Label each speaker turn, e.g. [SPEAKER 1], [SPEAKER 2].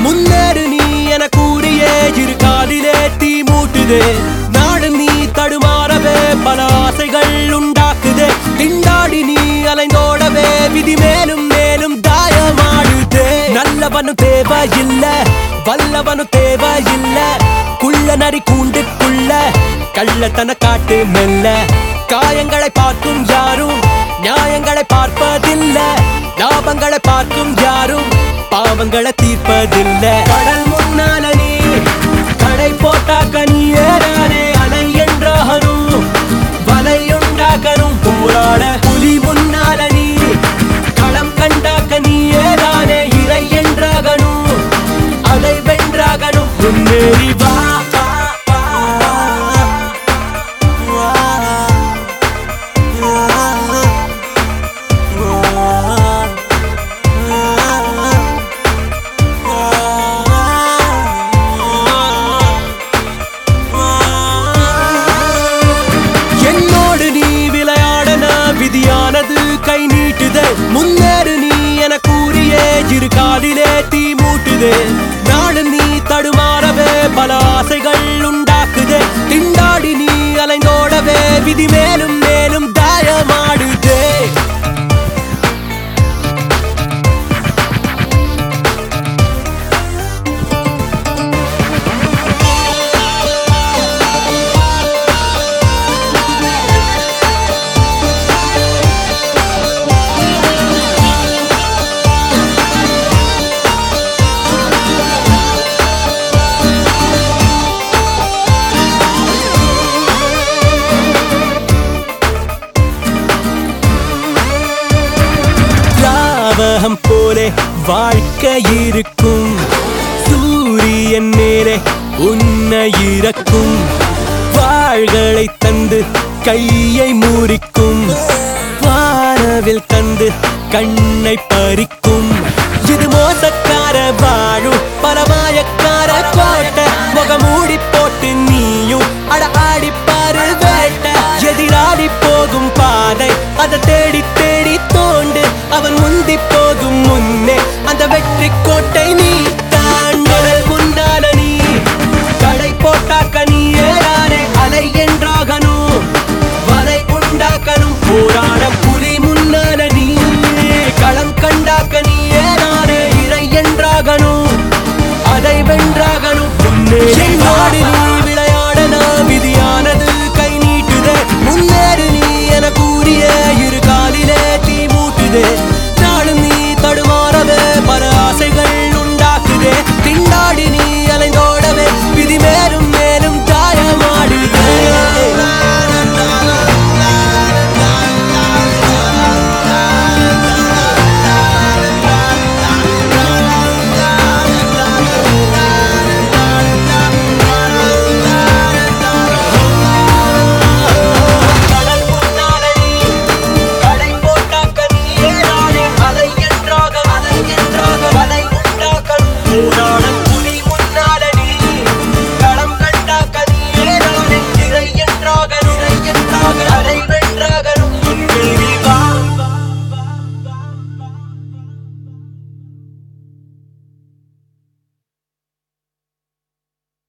[SPEAKER 1] முன்னேறு நீ என கூறியே இரு காலிலே தீ மூட்டுதே நாடு நீ தடுமாறவே பல ஆசைகள் உண்டாக்குதே திண்டாடி நீ அலைந்தோடவே விதி மேலும் மேலும் தாயமாடுதே நல்லவனும் தேவையில்ல வல்லவனும் தேவையில்ல குள்ள நரி கூண்டுக்குள்ள கள்ளத்தன காட்டு மெல்ல காயங்களை பார்க்கும் யாரும் நியாயங்களை பார்ப்பதில்ல லாபங்களை பார்க்கும் யாரும் பாவங்களை தீர்ப்பதில்ல கடல் முன்னால நீ கடை போட்டாக்க நீ ஏறானே அலை என்றாகணும் வலை உண்டாக்கணும் போராட புலி முன்னால நீ களம் கண்டாக்க நீ ஏறானே இறை என்றாகணும் அதை வென்றாகணும் முன்னேறி வா வா, வா, என்னோடு நீ விளையாடன விதியானது கை நீட்டுதே முன்னேறு நீ என கூறியே இரு காலிலே தீ மூட்டுதே நாடு நீ தடுமாறவே பல ஆசைகள் உண்டாக்குதே திண்டாடி நீ அலைந்தோடவே விதி மேலும் மேலும் தாயமாடுதே லாவகம் போலே வாழ்க்கை இருக்கும் சூரியன் மேலே உன்னை இறக்கும் வாள்களை தந்து கையை மூடிக்கும் வானவில் தந்து கண்ணை பறிக்கும் இது மோசக்கார வாழும் பரமாயக்கார கோட்டை முகமூடி போட்டு நீயும் அட ஆடிப்பாரு வேட்டை எதிராடி போகும் பாதை அதை தேடி